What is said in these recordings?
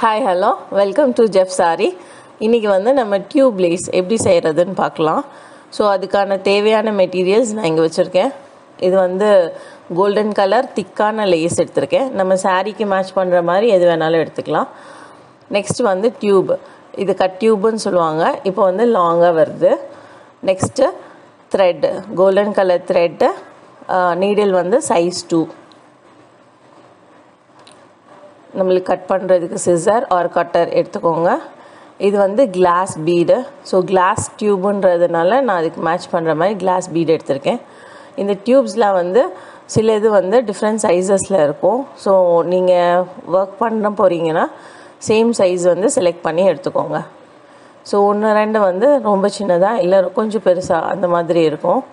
hi hello welcome to Jeff sorry இன்றைக்கி வந்து நம்ம டியூப் லேஸ் எப்படி செய்கிறதுன்னு பார்க்கலாம் ஸோ அதுக்கான தேவையான மெட்டீரியல்ஸ் நான் இங்கே வச்சுருக்கேன் இது வந்து கோல்டன் கலர் திக்கான லேஸ் எடுத்திருக்கேன் நம்ம சாரீக்கு மேட்ச் பண்ணுற மாதிரி எது வேணாலும் எடுத்துக்கலாம் நெக்ஸ்ட் வந்து டியூப் இது கட் டியூப்னு சொல்லுவாங்க இப்போ வந்து லாங்காக வருது next thread golden colour thread needle வந்து சைஸ் டூ நம்மளுக்கு கட் பண்ணுறதுக்கு சிசர் ஆர் கட்டர் எடுத்துக்கோங்க இது வந்து கிளாஸ் பீடு ஸோ கிளாஸ் டியூபுன்றதுனால நான் அதுக்கு மேட்ச் பண்ணுற மாதிரி கிளாஸ் பீடு எடுத்திருக்கேன் இந்த டியூப்ஸில் வந்து சில இது வந்து டிஃப்ரெண்ட் சைஸஸில் இருக்கும் ஸோ நீங்கள் ஒர்க் பண்ண போகிறீங்கன்னா சேம் சைஸ் வந்து செலக்ட் பண்ணி எடுத்துக்கோங்க ஸோ ஒன்று ரெண்டு வந்து ரொம்ப சின்னதாக இல்லை கொஞ்சம் பெருசாக அந்த மாதிரி இருக்கும்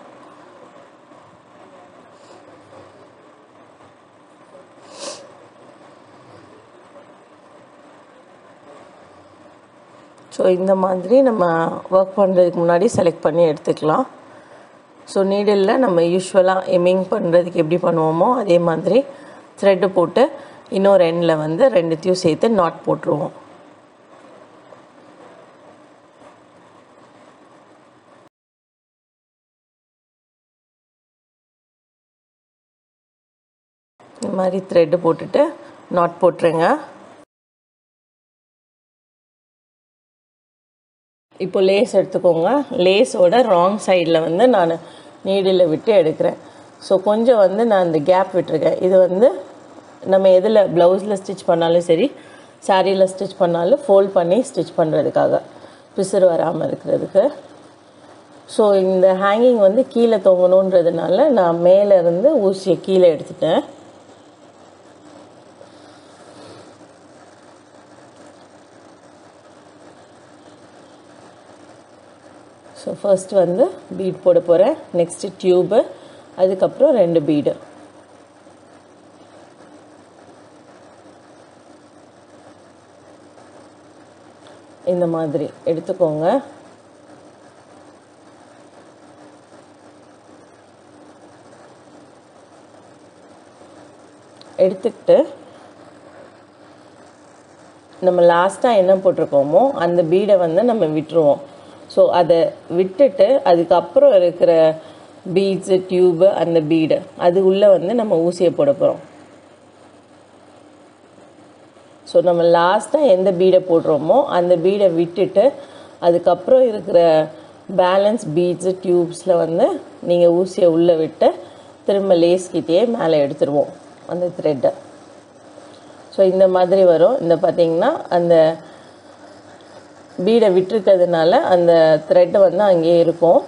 ஸோ இந்த மாதிரி நம்ம ஒர்க் பண்ணுறதுக்கு முன்னாடி செலக்ட் பண்ணி எடுத்துக்கலாம் ஸோ நீடிலில் நம்ம யூஸ்வலாக எம்மிங் பண்ணுறதுக்கு எப்படி பண்ணுவோமோ அதே மாதிரி த்ரெட்டு போட்டு இன்னொரு எண்டில் வந்து ரெண்டுத்தையும் சேர்த்து நாட் போட்டுருவோம் இந்த மாதிரி த்ரெட்டு போட்டுட்டு நாட் போட்டுருங்க இப்போ லேஸ் எடுத்துக்கோங்க லேஸோட ராங் சைடில் வந்து நான் நீடில் விட்டு எடுக்கிறேன் ஸோ கொஞ்சம் வந்து நான் இந்த கேப் விட்டுருக்கேன் இது வந்து நம்ம எதில் ப்ளவுஸில் ஸ்டிச் பண்ணாலும் சரி சாரியில் ஸ்டிச் பண்ணாலும் ஃபோல்ட் பண்ணி ஸ்டிச் பண்ணுறதுக்காக பிசுறு வராமல் இருக்கிறதுக்கு ஸோ இந்த ஹேங்கிங் வந்து கீழே தொங்கணுன்றதுனால நான் மேலே இருந்து ஊசியை கீழே எடுத்துட்டேன் ஸோ ஃபர்ஸ்ட் வந்து பீட் போட போகிறேன் நெக்ஸ்ட்டு டியூபு அதுக்கப்புறம் ரெண்டு பீடு இந்த மாதிரி எடுத்துக்கோங்க எடுத்துக்கிட்டு நம்ம லாஸ்ட்டாக என்ன போட்டிருக்கோமோ அந்த பீடை வந்து நம்ம விட்டுருவோம் ஸோ அதை விட்டுட்டு அதுக்கப்புறம் இருக்கிற பீட்ஸு டியூபு அந்த பீடு அது உள்ளே வந்து நம்ம ஊசியை போட போகிறோம் ஸோ நம்ம லாஸ்ட்டாக எந்த பீடை போடுறோமோ அந்த பீடை விட்டுட்டு அதுக்கப்புறம் இருக்கிற பேலன்ஸ் பீட்ஸு டியூப்ஸில் வந்து நீங்கள் ஊசியை உள்ளே விட்டு திரும்ப லேஸ்கிட்டே மேலே எடுத்துருவோம் அந்த த்ரெட்டை ஸோ இந்த மாதிரி வரும் இந்த பார்த்திங்கன்னா அந்த பீடை விட்டுருக்கிறதுனால அந்த த்ரெட் வந்து அங்கேயே இருக்கும்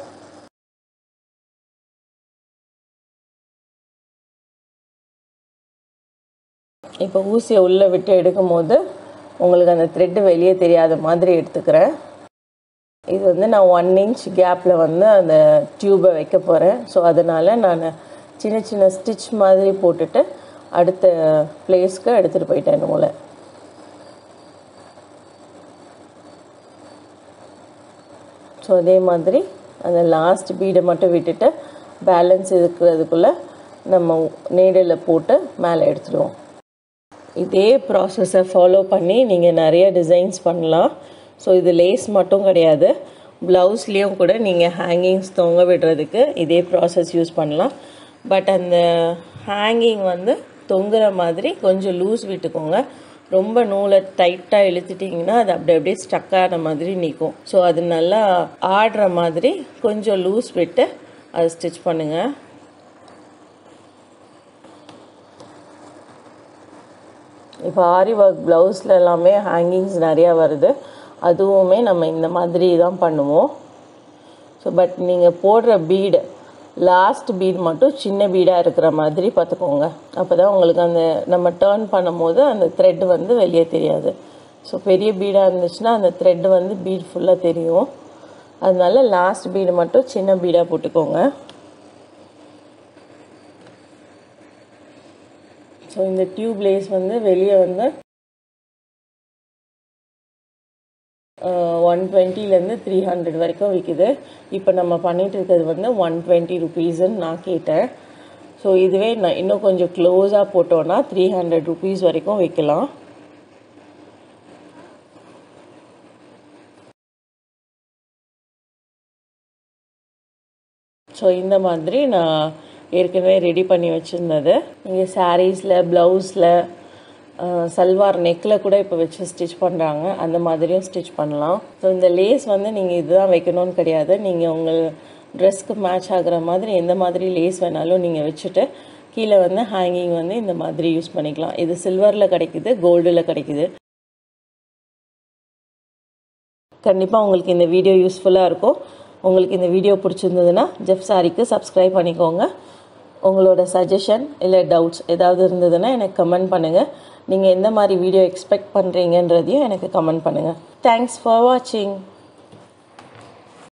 இப்போ ஊசியை உள்ளே விட்டு எடுக்கும் போது உங்களுக்கு அந்த த்ரெட்டு வெளியே தெரியாத மாதிரி எடுத்துக்கிறேன் இது வந்து நான் ஒன் இன்ச் கேப்பில் வந்து அந்த டியூபை வைக்க போகிறேன் ஸோ அதனால் நான் சின்ன சின்ன ஸ்டிச் மாதிரி போட்டுட்டு அடுத்த பிளேஸ்க்கு எடுத்துகிட்டு போயிட்டேன் நூலை ஸோ அதே மாதிரி அந்த லாஸ்ட் பீடை மட்டும் விட்டுட்டு பேலன்ஸ் இருக்கிறதுக்குள்ளே நம்ம நீடில் போட்டு மேலே எடுத்துடுவோம் இதே ப்ராசஸை ஃபாலோ பண்ணி நீங்கள் நிறைய டிசைன்ஸ் பண்ணலாம் ஸோ இது லேஸ் மட்டும் கிடையாது ப்ளவுஸ்லேயும் கூட நீங்கள் ஹேங்கிங்ஸ் தொங்க விடுறதுக்கு இதே ப்ராசஸ் யூஸ் பண்ணலாம் பட் அந்த ஹேங்கிங் வந்து தொங்குற மாதிரி கொஞ்சம் லூஸ் விட்டுக்கோங்க ரொம்ப நூலை டைட்டாக இழுத்துட்டிங்கன்னா அது அப்படி அப்படியே ஸ்டக் ஆகிற மாதிரி நிற்கும் ஸோ அது நல்லா ஆடுற மாதிரி கொஞ்சம் லூஸ் விட்டு அதை ஸ்டிச் பண்ணுங்கள் இப்போ ஆரி ஒர்க் ப்ளவுஸில் எல்லாமே ஹேங்கிங்ஸ் நிறையா வருது அதுவுமே நம்ம இந்த மாதிரி தான் பண்ணுவோம் ஸோ பட் நீங்கள் போடுற பீடு லாஸ்ட் பீட் மட்டும் சின்ன பீடாக இருக்கிற மாதிரி பார்த்துக்கோங்க அப்போ தான் உங்களுக்கு அந்த நம்ம டேர்ன் பண்ணும்போது அந்த த்ரெட் வந்து வெளியே தெரியாது ஸோ பெரிய பீடாக இருந்துச்சுன்னா அந்த த்ரெட் வந்து பீட் ஃபுல்லாக தெரியும் அதனால லாஸ்ட் பீடு மட்டும் சின்ன பீடாக போட்டுக்கோங்க ஸோ இந்த டியூப் லேஸ் வந்து வெளியே வந்து ஒன் டுவெண்ட்டிலேருந்து த்ரீ ஹண்ட்ரட் வரைக்கும் விற்குது இப்போ நம்ம பண்ணிகிட்டு இருக்கிறது வந்து ஒன் டுவெண்ட்டி ருபீஸுன்னு நான் கேட்டேன் ஸோ இதுவே நான் இன்னும் கொஞ்சம் க்ளோஸாக போட்டோன்னா த்ரீ ஹண்ட்ரட் ருபீஸ் வரைக்கும் விற்கலாம் ஸோ இந்த மாதிரி நான் ஏற்கனவே ரெடி பண்ணி வச்சுருந்தது நீங்கள் சாரீஸில் ப்ளவுஸில் சல்வார் நெக்கில் கூட இப்போ வச்சு ஸ்டிச் பண்ணுறாங்க அந்த மாதிரியும் ஸ்டிச் பண்ணலாம் ஸோ இந்த லேஸ் வந்து நீங்கள் இதுதான் வைக்கணும்னு கிடையாது நீங்கள் உங்கள் ட்ரெஸ்க்கு மேட்ச் ஆகுற மாதிரி எந்த மாதிரி லேஸ் வேணாலும் நீங்கள் வச்சுட்டு கீழே வந்து ஹேங்கிங் வந்து இந்த மாதிரி யூஸ் பண்ணிக்கலாம் இது சில்வரில் கிடைக்குது கோல்டில் கிடைக்குது கண்டிப்பாக உங்களுக்கு இந்த வீடியோ யூஸ்ஃபுல்லாக இருக்கும் உங்களுக்கு இந்த வீடியோ பிடிச்சிருந்ததுன்னா ஜெஃப் சாரிக்கு சப்ஸ்கிரைப் பண்ணிக்கோங்க உங்களோட சஜஷன் இல்லை டவுட்ஸ் ஏதாவது இருந்ததுன்னா எனக்கு கமெண்ட் பண்ணுங்கள் நீங்கள் எந்த மாதிரி வீடியோ எக்ஸ்பெக்ட் பண்ணுறீங்கன்றதையும் எனக்கு கமெண்ட் பண்ணுங்கள் தேங்க்ஸ் ஃபார் வாட்சிங்